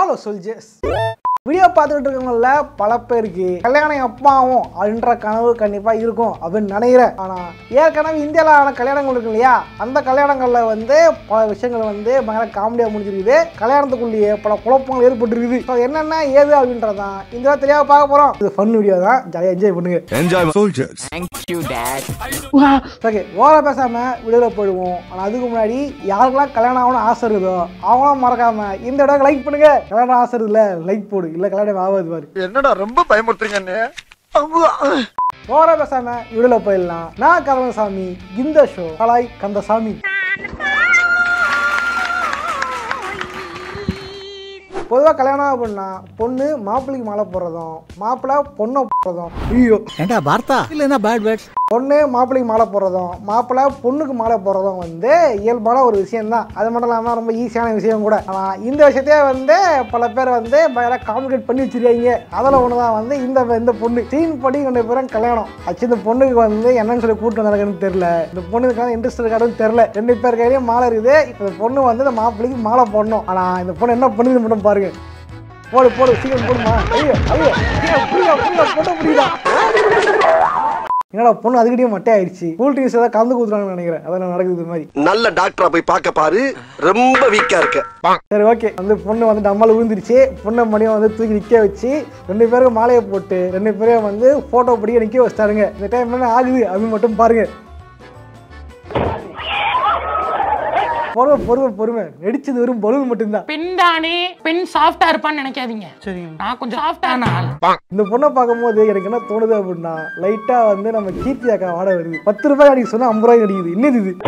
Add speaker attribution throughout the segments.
Speaker 1: Hello soldiers video பார்த்துக்கிட்டு இருக்கவங்கள பல பேருக்கு கல்யாணம் அப்பாவும் அப்படின்ற கனவு கண்டிப்பா இருக்கும் அப்படின்னு நினைக்கிறேன் ஆனா ஏற்கனவே இந்தியாவில் ஆன கல்யாணங்கள் இருக்கு இல்லையா அந்த கல்யாணங்கள்ல வந்து பல விஷயங்கள் வந்து பயங்கர காமெடியா முடிஞ்சிருக்குது கல்யாணத்துக்குள்ளேயே பல குழப்பங்கள் ஏற்பட்டுருக்குது ஸோ என்னென்ன ஏது அப்படின்றதான் இந்த தெளிவாக பார்க்க போறோம் இது ஃபன் வீடியோ தான் ஜாலியாக என்ஜாய் பண்ணுங்க
Speaker 2: Enjoy soldiers.
Speaker 1: ஓகே ஓர பேசாம வீடியோவில் போயிடுவோம் ஆனால் அதுக்கு முன்னாடி யாருக்கெல்லாம் கல்யாணம் ஆகணும்னு ஆசை இருக்குதோ அவங்களாம் மறக்காம இந்த இடம் லைக் பண்ணுங்க கல்யாணம் ஆசை இருக்குல்ல லைக் போடு இல்லை கல்யாணம் ஆகாது பாரு
Speaker 2: என்னடா ரொம்ப பயமுறுத்துறீங்க
Speaker 1: ஓர பேசாம வீடியோவில் போயிடலாம் நான் கருணசாமி இந்த ஷோ கலாய் கந்தசாமி பொதுவாக கல்யாணம் அப்படின்னா பொண்ணு மாப்பிள்ளைக்கு மாலை போடுறதும் மாப்பிள்ளை பொண்ணை போடுறதும் ஐயோ
Speaker 3: ஏண்டா பார்த்தா இல்லைன்னா பேட் வேர்ட்ஸ்
Speaker 1: பொண்ணு மாப்பிள்ளைக்கு மாலை போடுறதும் மாப்பிள்ளை பொண்ணுக்கு மாலை போடுறதும் வந்து இயல்பான ஒரு விஷயம் தான் அது மட்டும் இல்லாமல் ரொம்ப ஈஸியான விஷயம் கூட ஆனால் இந்த விஷயத்தையே வந்து பல பேர் வந்து பயங்கர காம்ப்ளிகேட் பண்ணி வச்சிருக்காங்க அதில் ஒன்று தான் வந்து இந்த இந்த பொண்ணு சீன் படி ரெண்டு பேரும் கல்யாணம் ஆச்சு இந்த பொண்ணுக்கு வந்து என்னன்னு சொல்லி கூட்டம் நடக்குன்னு தெரியல இந்த பொண்ணுக்கு இன்ட்ரெஸ்ட் இருக்காதுன்னு தெரியல ரெண்டு பேர் கையிலையும் மாலை இருக்குது இந்த பொண்ணு வந்து இந்த மாப்பிள்ளைக்கு மாலை போடணும் ஆனால் இந்த பொண்ணு என்ன பண்ணுது மட்டும் பாருங்க போடு போடு சீக்கிரம் போடுமா ஐயோ ஐயோ ஏன் புரியல புரியல போட்ட புரியல என்னடா பொண்ணு அதுக்கிட்டே மட்டை ஆயிடுச்சு கூல் ட்ரிங்க்ஸ் ஏதாவது கலந்து கொடுத்துறாங்கன்னு நினைக்கிறேன் அதெல்லாம் நடக்குது இது மாதிரி
Speaker 4: நல்ல டாக்டரா போய் பார்க்க பாரு ரொம்ப வீக்கா இருக்க
Speaker 1: சரி ஓகே வந்து பொண்ணு வந்து டம்மால் விழுந்துருச்சு பொண்ணை மணியை வந்து தூக்கி நிற்க வச்சு ரெண்டு பேருக்கும் மாலையை போட்டு ரெண்டு பேரையும் வந்து ஃபோட்டோ பிடிக்க நிற்க வச்சிட்டாருங்க இந்த டைம் என்ன ஆகுது அப்படின்னு மட்டும் பாருங்க பொறுமை பொறுமை பொறுமை நடிச்சது வெறும் பலூன் மட்டும்தான்
Speaker 5: பெண் தானே பெண் சாஃப்டா இருப்பான்னு நினைக்காதீங்க நான் கொஞ்சம் சாஃப்டான ஆள்
Speaker 1: இந்த பொண்ணை பார்க்கும்போது எனக்கு என்ன தோணுது அப்படின்னா லைட்டா வந்து நம்ம கீர்த்தி அக்கா வாட வருது பத்து ரூபாய் அடிக்க சொன்னா ஐம்பது ரூபாய் அடிக்குது என்னது இது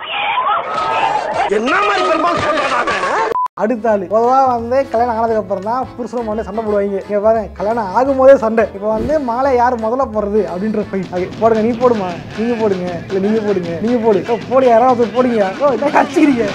Speaker 4: என்ன மாதிரி பெருமாள் சொல்றாங்க
Speaker 1: அடுத்த ஆளு பொதுவா வந்து கல்யாணம் ஆனதுக்கு அப்புறம் தான் புருஷனும் வந்து சண்டை போடுவாங்க இங்க பாருங்க கல்யாணம் ஆகும்போதே சண்டை இப்போ வந்து மாலை யார் முதல்ல போடுறது அப்படின்ற ஃபைட் ஓகே போடுங்க நீ போடுமா நீங்க போடுங்க இல்ல நீங்க போடுங்க நீங்க போடு ஓ, போடு யாராவது போடுங்க ஓ இதை கச்சிக்கிறீங்க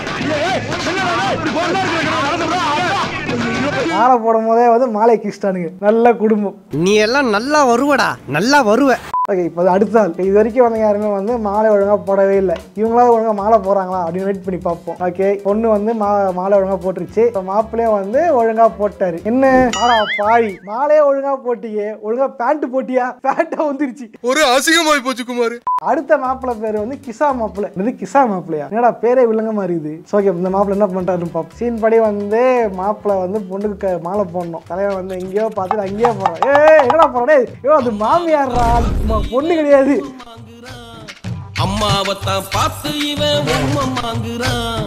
Speaker 1: மாலை போடும் போதே வந்து மாலை கிஸ்டானுங்க நல்ல குடும்பம்
Speaker 3: நீ எல்லாம் நல்லா வருவடா நல்லா வருவ
Speaker 1: ஓகே இப்போ அது அடுத்த ஆள் இது வரைக்கும் வந்து யாருமே வந்து மாலை ஒழுங்கா போடவே இல்லை இவங்களாவது ஒழுங்கா மாலை போடுறாங்களா அப்படின்னு வெயிட் பண்ணி பார்ப்போம் ஓகே பொண்ணு வந்து மா மாலை ஒழுங்கா போட்டுருச்சு இப்போ மாப்பிள்ளையும் வந்து ஒழுங்கா போட்டாரு என்ன ஆடா பாவி மாலையே ஒழுங்கா போட்டியே ஒழுங்கா பேண்ட் போட்டியா பேண்ட்டா வந்துருச்சு
Speaker 2: ஒரு அசிங்கமாய் போச்சு குமார்
Speaker 1: அடுத்த மாப்பிள்ளை பேர் வந்து கிசா மாப்பிள்ளை இது கிசா மாப்பிள்ளையா என்னடா பேரே வில்லங்க மாதிரி இது ஓகே இந்த மாப்பிள்ளை என்ன பண்றாருன்னு பார்ப்போம் சீன் படி வந்து மாப்பிள்ளை வந்து பொண்ணுக்கு க- மாலை போடணும் தலைவன் வந்து எங்கேயோ பார்த்துட்டு அங்கேயே போறான் ஏ என்னடா போறே ஐயோ அது மாமியார்ரா ம- பொண்ணு கிடையாது
Speaker 6: அம்மாவத்தான் பார்த்து இவன் உம்மை மாங்குறான்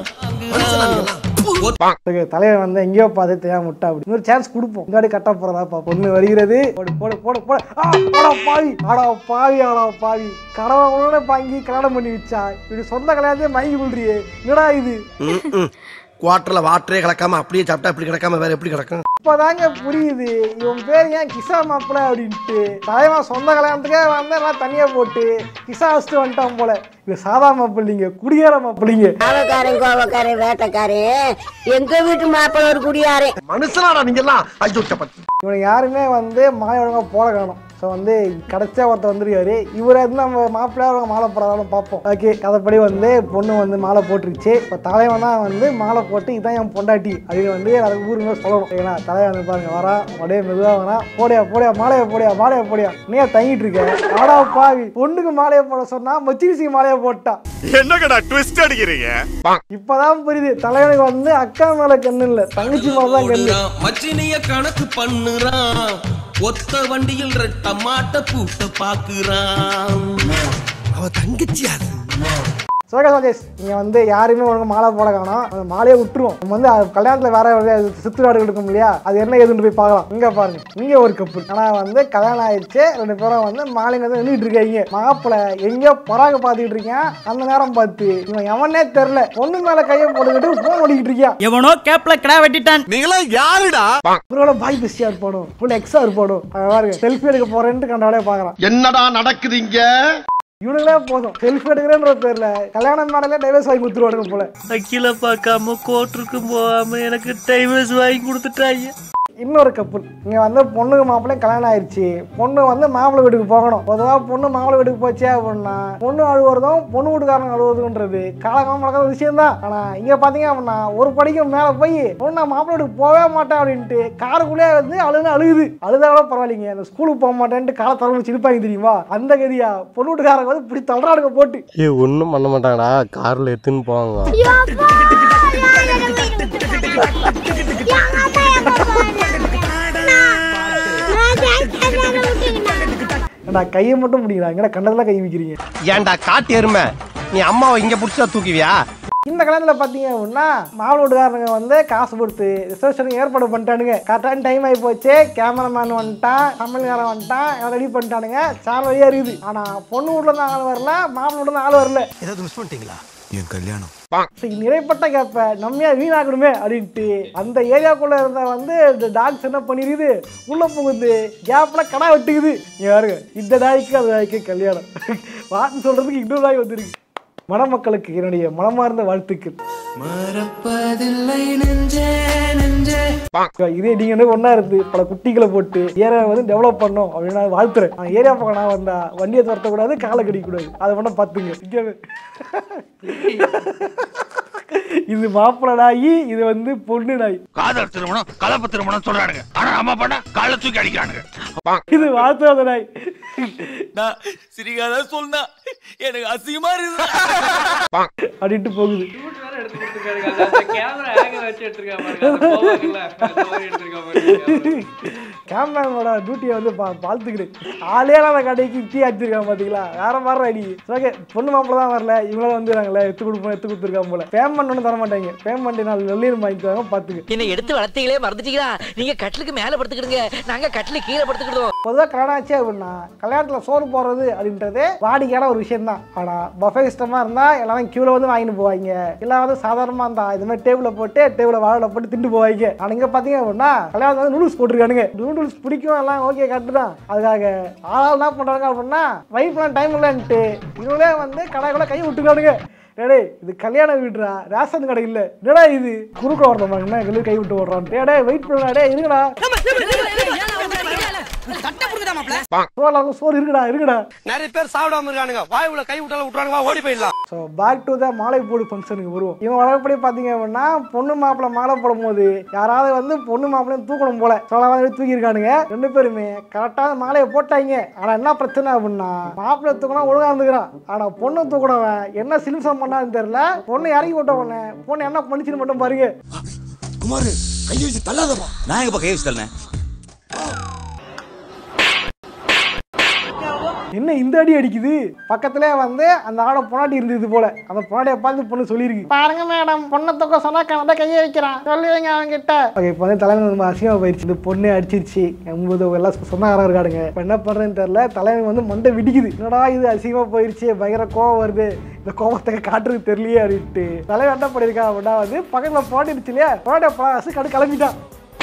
Speaker 1: ஓகே தலைவன் வந்து எங்கேயோ பார்த்து தெரியாம விட்டா அப்படி இன்னொரு சான்ஸ் கொடுப்போம் முன்னாடி கட்ட போறதா பா பொண்ணு வருகிறது போடு போடு போடு போடு ஆ, ஆடா பாவி ஆடா பாவி ஆடா பாவி கடவுளோட பாங்கி கல்யாணம் பண்ணி வச்சா இப்படி சொந்த கல்யாணத்தையே மயங்கி கொள்றியே என்னடா இது
Speaker 4: குவார்டர்ல வாட்டரே கிடக்காம அப்படியே சாப்பிட்டா இப்படி கிடக்காம வேற எப்படி கிடக்கும்
Speaker 1: இப்பதாங்க புரியுது இவன் பேர் ஏன் கிசா மாப்பிள்ள அப்படின்ட்டு தலைவன் சொந்த கல்யாணத்துக்கே வந்து எல்லாம் தனியா போட்டு கிசா வச்சுட்டு வந்துட்டான் போல இது சாதா மாப்பிள்ளைங்க குடியேற மாப்பிள்ளைங்க
Speaker 7: காவக்காரன் கோவக்காரன் வேட்டைக்காரன் எங்க வீட்டு மாப்பிள்ள ஒரு குடியாரன்
Speaker 4: மனுஷனாடா நீங்க எல்லாம் ஐயோ பத்தி
Speaker 1: இவனை யாருமே வந்து மாலை ஒழுங்கா போட காணும் ஸோ வந்து கடைசியா ஒருத்தர் வந்திருக்காரு இவரை வந்து நம்ம மாப்பிள்ளை அவங்க மாலை போடாதாலும் பார்ப்போம் ஓகே அதைப்படி வந்து பொண்ணு வந்து மாலை போட்டுருச்சு இப்போ தலைவன் தான் வந்து மாலை போட்டு இதான் என் பொண்டாட்டி அப்படின்னு வந்து அதை ஊருங்க சொல்லணும் ஏன்னா தலைவன் வந்து பாருங்க வரா அப்படியே மெதுவாக வரா போடியா போடியா மாலையை போடியா மாலையை போடியா நீயா தங்கிட்டு இருக்க ஆடா பாவி பொண்ணுக்கு மாலையை போட சொன்னா மச்சிரிசிக்கு மாலையை போட்டா
Speaker 2: என்னங்கடா ட்விஸ்ட் அடிக்கிறீங்க
Speaker 1: இப்பதான் புரியுது தலைவனுக்கு வந்து அக்கா மேல கண்ணு இல்ல தங்கச்சி மேல தான் கண்ணு
Speaker 6: ஓடுறான் மச்சினிய கணக்கு பண்ணுறான் ஒத்த வண்டியில் ரெட்ட மாட்ட கூட்ட பாக்குறான்
Speaker 4: அவ தங்கச்சி அது
Speaker 1: சோகா சந்தேஷ் நீங்க வந்து யாருமே உனக்கு மாலை போட காணோம் அந்த மாலையை விட்டுருவோம் நம்ம வந்து அது கல்யாணத்துல வேற ஒரு சித்துராடு இருக்கும் இல்லையா அது என்ன ஏதுன்னு போய் பார்க்கலாம் இங்க பாருங்க இங்க ஒரு கப்பு ஆனா வந்து கல்யாணம் ஆயிடுச்சு ரெண்டு பேரும் வந்து மாலையில வந்து நின்றுட்டு இருக்காங்க மாப்பிள்ள எங்கேயோ பராக பார்த்துக்கிட்டு இருக்கேன் அந்த நேரம் பார்த்து இவன் எவனே தெரில பொண்ணு மேல கையை போட்டுக்கிட்டு போன் ஓடிக்கிட்டு இருக்கியா
Speaker 3: எவனோ கேப்ல கிடா வெட்டிட்டான்
Speaker 2: நீங்களா யாருடா
Speaker 1: இவரோட பாய் பெஸ்டியா இருப்பானோ ஃபுல் எக்ஸா இருப்பானோ அவன் பாருங்க செல்ஃபி எடுக்க போறேன்ட்டு கண்டாலே பாக்குறான்
Speaker 4: என்னடா நடக்குது இங்க
Speaker 1: இவனுங்களே போதும் செல்ஃபி எடுக்கிறேன்ற பேர்ல கல்யாணம் மேடல டைவர்ஸ் வாங்கி கொடுத்துருவானுங்க போல
Speaker 3: அக்கில பார்க்காம கோர்ட்டுக்கு போகாம எனக்கு டைவர்ஸ் வாங்கி கொடுத்துட்டாங்க
Speaker 1: இன்னொரு கப்புள் இங்கே வந்து பொண்ணுக்கு மாப்பிள்ளையும் கல்யாணம் ஆயிடுச்சு பொண்ணு வந்து மாப்பிள்ளை வீட்டுக்கு போகணும் பொதுவாக பொண்ணு மாப்பிள்ளை வீட்டுக்கு போச்சே அப்படின்னா பொண்ணு அழுவுறதும் பொண்ணு வீட்டுக்காரங்க அழுவுறதுன்றது காலகாலம் நடக்கிற விஷயம் தான் ஆனால் இங்கே பார்த்தீங்க அப்படின்னா ஒரு படிக்கு மேலே போய் பொண்ணு மாப்பிள்ளை வீட்டுக்கு போகவே மாட்டேன் அப்படின்ட்டு காருக்குள்ளே வந்து அழுது அழுகுது அழுதா கூட பரவாயில்லைங்க அந்த ஸ்கூலுக்கு போக மாட்டேன்ட்டு காலை திறந்து சிரிப்பாங்க தெரியுமா அந்த கதியா பொண்ணு வீட்டுக்காரங்க வந்து இப்படி தள்ளுறாடுங்க போட்டு
Speaker 8: ஏ ஒன்றும் பண்ண மாட்டாங்கடா காரில் எடுத்துன்னு போவாங்க
Speaker 1: ஏண்டா கையை மட்டும் முடியல எங்கடா கண்டதெல்லாம் கை வைக்கிறீங்க
Speaker 8: ஏன்டா காட்டு எருமை நீ அம்மாவை இங்க புடிச்சா தூக்குவியா
Speaker 1: இந்த கல்யாணத்தில் பார்த்தீங்க அப்படின்னா மாப்பிள்ளை வீட்டுக்காரங்க வந்து காசு கொடுத்து ரிசர்வேஷனுக்கு ஏற்பாடு பண்ணிட்டானுங்க கரெக்டான டைம் ஆகி போச்சு கேமராமேன் வந்துட்டான் சமையல்காரன் வந்துட்டான் எல்லாம் ரெடி பண்ணிட்டானுங்க சேனல் வழியாக இருக்குது ஆனால் பொண்ணு வீட்டில் இருந்து ஆள் வரல மாப்பிள்ளை வீட்டில் இருந்து ஆள் வரல
Speaker 2: ஏதாவது மிஸ் பண்ணிட்டீங்களா என் கல்யாணம்
Speaker 1: சரி, நிறைப்பட்ட கேப்ப நம்மையா வீணாக்கணுமே அப்படின்ட்டு அந்த ஏரியாக்குள்ள இருந்த வந்து இந்த டாக்ஸ் என்ன பண்ணிருக்குது உள்ள புகுந்து கேப்ல கடா வெட்டுக்குது இங்க பாருங்க இந்த நாய்க்கு அந்த நாய்க்கு கல்யாணம் வாட்டு சொல்றதுக்கு இன்னொரு நாய் வந்திருக்கு மணமக்களுக்கு என்னுடைய மனமார்ந்த வாழ்த்துக்கள் இதே நீங்க வந்து ஒண்ணா இருந்து பல குட்டிகளை போட்டு ஏரியா வந்து டெவலப் பண்ணோம் அப்படின்னு நான் வாழ்த்துறேன் நான் ஏரியா பக்கம் நான் வந்தா வண்டியை துரத்தக்கூடாது காலை கடிக்கக்கூடாது அதை மட்டும் பார்த்துங்க இங்கே இது மாப்பிள்ளை நாயி இது வந்து பொண்ணு நாய்
Speaker 2: காதல் திருமணம் கலப்பு திருமணம் சொல்றானுங்க ஆனா அம்மா பண்ண காலை தூக்கி அடிக்கிறானுங்க
Speaker 1: இது வாழ்த்தாத நாய்
Speaker 6: நான் சிரிக்காத சொன்னா எனக்கு அசிங்கமா இருக்கு
Speaker 1: அப்படின்ட்டு போகுது கேமராமேனோட டியூட்டியை வந்து பா வாழ்த்துக்கிறேன் ஆளே இல்லாத கடைக்கு டீ அடிச்சிருக்கான் பாத்தீங்களா வேற மாதிரி அடி ஓகே பொண்ணு மாப்பிள்ள தான் வரல இவங்களும் வந்துடுறாங்களே எடுத்து கொடுப்போம் எடுத்து கொடுத்துருக்காங்க போல பேமெண்ட் ஒன்றும் தர மாட்டாங்க பேமெண்ட் நாலு வெள்ளையும் வாங்கி தராங்க பார்த்துக்க
Speaker 9: என்ன எடுத்து வளர்த்தீங்களே மறந்துட்டீங்களா நீங்க கட்டிலுக்கு மேல படுத்துக்கிடுங்க நாங்க கட்டிலுக்கு கீழே படுத்துக்கிடுவோம்
Speaker 1: பொதுவாக கல்யாணம் ஆச்சு அப்படின்னா கல்யாணத்தில் சோறு போடுறது அப்படின்றது வாடிக்கையான ஒரு விஷயம் தான் ஆனால் பஃபே சிஸ்டமாக இருந்தால் எல்லாரும் கியூவில் வந்து வாங்கிட்டு போவாங்க இல்லை வந்து சாதாரணமாக இருந்தா இது மாதிரி டேபிளில் போட்டு டேபிளில் வாழை போட்டு திண்டு போவாங்க ஆனால் இங்கே பார்த்தீங்க அப்படின்னா கல்யாணத்தில் வந்து நூடுல்ஸ் போட்டிருக்கானுங்க நூடுல்ஸ் பிடிக்கும் எல்லாம் ஓகே கரெக்டு தான் அதுக்காக ஆளால் என்ன பண்ணுறாங்க அப்படின்னா வைஃப்லாம் டைம் இல்லைன்ட்டு இவங்களே வந்து கடைக்குள்ள கை விட்டுக்கானுங்க டேடே இது கல்யாண வீடுடா ரேஷன் கடை இல்ல என்னடா இது குறுக்க வரணும் என்ன எங்களுக்கு கை விட்டு ஓடுறான் டேடே வெயிட் பண்ணுடா டே இருங்கடா சோறு சோறு இருக்குடா இருக்குடா
Speaker 4: நிறைய பேர் சாப்பிடாம இருக்கானுங்க வாய் உள்ள கை விட்டாலும் விட்டுறானுங்க வா, ஓடி போயிடலாம்
Speaker 1: ஸோ பேக் டு த மாலை போடு ஃபங்க்ஷனுக்கு வருவோம் இவன் வழக்கப்படி பார்த்தீங்க அப்படின்னா பொண்ணு மாப்பிள்ளை மாலை போடும் போது யாராவது வந்து பொண்ணு மாப்பிள்ளையும் தூக்கணும் போல ஸோ வந்து தூக்கியிருக்கானுங்க ரெண்டு பேருமே கரெக்டாக மாலையை போட்டாங்க ஆனால் என்ன பிரச்சனை அப்படின்னா மாப்பிள்ளை தூக்கணும் ஒழுங்கா இருந்துக்கிறான் ஆனால் பொண்ணு தூக்கணவன் என்ன சிலிம்சம் பண்ணான்னு தெரியல பொண்ணு இறங்கி விட்டவன பொண்ணு என்ன பண்ணிச்சுன்னு மட்டும் பாருங்க
Speaker 2: குமார் கையை வச்சு தள்ளாதப்பா நான் எங்கப்பா கையை வச்சு தள்ளேன்
Speaker 1: என்ன இந்த அடி அடிக்குது பக்கத்துல வந்து அந்த ஆட பொண்டாட்டி இருந்தது போல அந்த பொண்டாட்டியை பார்த்து பொண்ணு சொல்லியிருக்கு பாருங்க மேடம் பொண்ணை தூக்க சொன்னா கனடா கையை வைக்கிறான் சொல்லுவீங்க அவங்க கிட்ட ஓகே இப்போ வந்து தலைமை ரொம்ப அசிங்கமா போயிடுச்சு இந்த பொண்ணு அடிச்சிருச்சு எண்பது எல்லாம் சொந்தக்காரா இருக்காடுங்க இப்போ என்ன பண்றேன்னு தெரியல தலைமை வந்து மண்டை விடிக்குது என்னடா இது அசிங்கமா போயிடுச்சு பயங்கர கோவம் வருது இந்த கோபத்தை காட்டுறது தெரியலையே அப்படின்ட்டு தலைவர் என்ன பண்ணியிருக்கா அப்படின்னா வந்து பக்கத்துல போட்டிருச்சு இல்லையா போட்ட பழசு கடு கிளம்பிட்டான்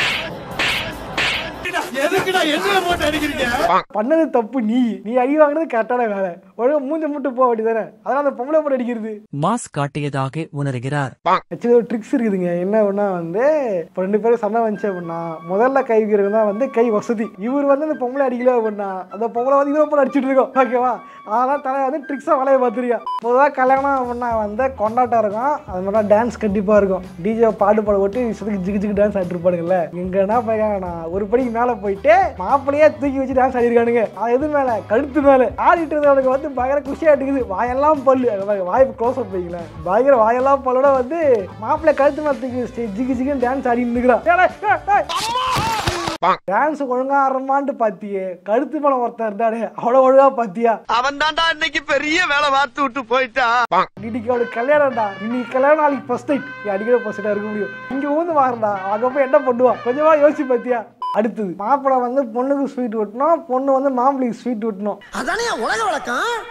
Speaker 2: எதுக்குடா என்ன போட்டு அடிக்கிறீங்க
Speaker 1: பண்ணது தப்பு நீ நீ அடி வாங்கினது கரெக்டான வேலை ஒழுங்கா மூஞ்ச மட்டும் போக வேண்டியதானே அதெல்லாம் அந்த பொம்பளை போட்டு அடிக்கிறது
Speaker 3: மாஸ் காட்டியதாக உணர்கிறார்
Speaker 1: ஆக்சுவலி ஒரு ட்ரிக்ஸ் இருக்குதுங்க என்ன அப்படின்னா வந்து இப்போ ரெண்டு பேரும் சண்டை வந்துச்சு அப்படின்னா முதல்ல கை வைக்கிறது தான் வந்து கை வசதி இவர் வந்து அந்த பொம்பளை அடிக்கல அப்படின்னா அந்த பொம்பளை வந்து இவரை போட்டு அடிச்சுட்டு இருக்கோம் ஓகேவா அதெல்லாம் தலை வந்து ட்ரிக்ஸாக வளைய பார்த்துருக்கா பொதுவாக கல்யாணம் அப்படின்னா வந்து கொண்டாட்டம் இருக்கும் அது மாதிரி டான்ஸ் கண்டிப்பாக இருக்கும் டிஜே பாட்டு பாட ஓட்டி இஷ்டத்துக்கு ஜிகு ஜிகு டான்ஸ் ஆடிருப்பானுங்கல்ல இங்க என்ன போயிருக்காங்கன்னா ஒரு படிக்கு மேலே போயிட்டு மாப்பிளையே தூக்கி வச்சு டான்ஸ் ஆடிருக்கானுங்க அது எது மேலே கழுத்து மேலே ஆடிட்டு இருந்தவனுக்கு வந்து பயங்கர குஷியாக எடுக்குது வாயெல்லாம் பல்லு அது மாதிரி வாய் க்ளோஸ் அப் வைக்கல பயங்கர வாயெல்லாம் பல்லோட வந்து மாப்பிள்ளை கழுத்து மேலே தூக்கி வச்சுட்டு ஜிகு ஜிகுன்னு டான்ஸ் ஆடிட்டு இருக்கிறான் டான்ஸ் ஒழுங்கா ஆடுறமான்ட்டு பாத்தியே கழுத்து மேல ஒருத்தன் இருந்தானே அவ்வளவு ஒழுங்கா பாத்தியா
Speaker 4: அவன் தான்டா இன்னைக்கு பெரிய வேலை பார்த்து விட்டு போயிட்டான்
Speaker 1: இன்னைக்கு அவளுக்கு கல்யாணம்டா இன்னைக்கு கல்யாணம் நாளைக்கு ஃபர்ஸ்ட் நைட் நீ அடிக்கிற ஃபர்ஸ்ட் இருக்க முடியும் இங்க ஊந்து வாரண்டா அங்க போய் என்ன பண்ணுவான் கொஞ்சமா யோசிச்சு பாத்தியா அடுத்தது மாப்பிள்ளை வந்து பொண்ணுக்கு ஸ்வீட் விட்டணும் பொண்ணு வந்து மாப்பிள்ளைக்கு ஸ்வீட் விட்டணும்
Speaker 4: அதானே உலக வழக்கம்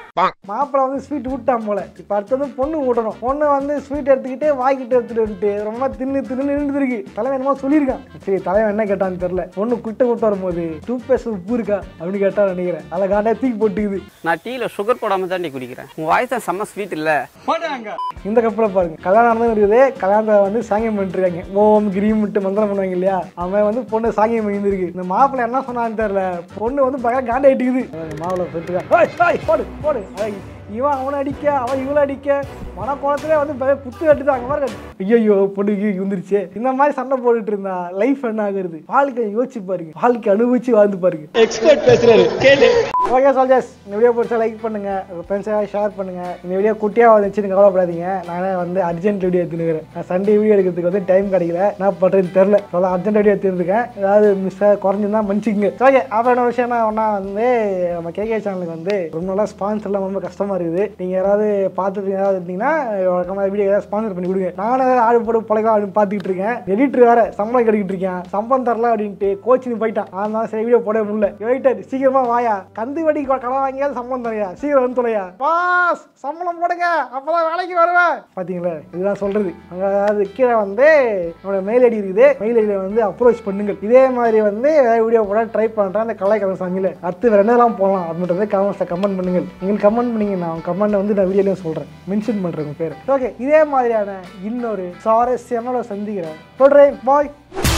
Speaker 1: மாப்பிள்ளை வந்து ஸ்வீட் விட்டான் போல இப்போ அடுத்தது பொண்ணு ஊட்டணும் பொண்ணு வந்து ஸ்வீட் எடுத்துக்கிட்டு வாங்கிட்டு எடுத்துட்டு வந்துட்டு ரொம்ப தின்னு தின்னு நின்றுருக்கு தலைவன் என்னமோ சொல்லியிருக்கான் சரி தலைவன் என்ன கேட்டான்னு தெரியல பொண்ணு குட்டை கூட்டு வரும்போது டூ பேஸ்ட் உப்பு இருக்கா அப்படின்னு கேட்டா நினைக்கிறேன் அதில் காண்டா தூக்கி போட்டுக்குது
Speaker 10: நான் டீல சுகர் போடாம தான் குடிக்கிறேன் உன் வாய்ஸ் தான் செம்ம ஸ்வீட் இல்ல
Speaker 1: இந்த கப்பலை பாருங்க கல்யாணம் நடந்தும் இருக்குது கல்யாணத்தை வந்து சாங்கியம் பண்ணிட்டு இருக்காங்க ஓம் கிரீம் விட்டு மந்திரம் பண்ணுவாங்க இல்லையா அவன் வந்து பொண்ணு சாங்கியம் பண்ணியிருக்கு இந்த மாப்பிள்ளை என்ன சொன்னான்னு தெரியல பொண்ணு வந்து பக்கம் காண்டாயிட்டுக்குது மாப்பிள்ளை சொல்லிட்டு போடு போடு அதான் இவன் அவனை அடிக்க அவன் இவனை அடிக்க மனக்கோலத்திலே வந்து பய- குத்து கட்டுது அங்கே மாதிரி ஐயோ பொண்ணுக்கு வந்துருச்சு இந்த மாதிரி சண்டை போட்டுட்டு இருந்தா லைஃப் என்ன ஆகுறது வாழ்க்கை யோசிச்சு பாருங்க வாழ்க்கை அனுபவிச்சு வாழ்ந்து பாருங்க எக்ஸ்பர்ட் பேசுறாரு ஓகே சோல்ஜர்ஸ் இந்த வீடியோ பிடிச்சா லைக் பண்ணுங்க உங்க ஃப்ரெண்ட்ஸாக ஷேர் பண்ணுங்க இந்த வீடியோ குட்டியாக வந்துச்சுன்னு கவலைப்படாதீங்க நானே வந்து அர்ஜென்ட் வீடியோ எடுத்துனுக்கிறேன் நான் சண்டே வீடியோ எடுக்கிறதுக்கு வந்து டைம் கிடைக்கல நான் பண்ணுறதுன்னு தெரில அவ்வளோ அர்ஜென்ட் வீடியோ எடுத்துருக்கேன் ஏதாவது மிஸ் குறைஞ்சிருந்தா மன்னிச்சிங்க ஓகே அப்புறம் என்ன விஷயம் ஒன்றா வந்து நம்ம கேகே சேனலுக்கு வந்து ரொம்ப நாளாக ஸ்பான்சர்லாம் ரொம்ப கஷ்டமாக இருக்குது நீங்கள் யாராவது பார்த்துட்டு யாராவது இருந்தீங்கன்னா வழக்கமாக வீடியோ ஏதாவது ஸ்பான்சர் பண்ணி கொடுங்க நானும் ஏதாவது ஆடு போட்டு பழகம் அப்படின்னு பார்த்துக்கிட்டு இருக்கேன் எடிட்டர் வேற சம்பளம் கிடைக்கிட்டு இருக்கேன் சம்பளம் தரல அப்படின்ட்டு கோச்சிங் போயிட்டான் அதனால சரி வீடியோ போட முடியல எடிட்டர் சீக்கிரமா வாயா கந்து வடி கடன் வாங்கியாவது சம்பளம் தரையா சீக்கிரம் வந்து தொலையா பாஸ் சம்பளம் போடுங்க அப்பதான் வேலைக்கு வருவேன் பாத்தீங்களா இதுதான் சொல்றது அதாவது கீழே வந்து என்னோட மெயில் ஐடி இருக்குது மெயில் ஐடியில் வந்து அப்ரோச் பண்ணுங்கள் இதே மாதிரி வந்து ஏதாவது வீடியோ போட ட்ரை பண்ணுறேன் அந்த கலை சாமியில் அடுத்து வேறு என்னெல்லாம் போகலாம் அப்படின்றத கமெண்ட்ஸில் கமெண்ட் பண்ணுங்கள் நீங்கள் கமெண்ட் பண்ணீங்க நான் கமெண்ட் வந்து நான் வீடியோலையும் சொல்கிறேன் மென்ஷன் பண்ணுறேன் உங்கள் பேர் ஓகே இதே மாதிரியான இன்னொரு சுவாரஸ்யமான சந்திக்கிறேன் சொல்கிறேன் பாய்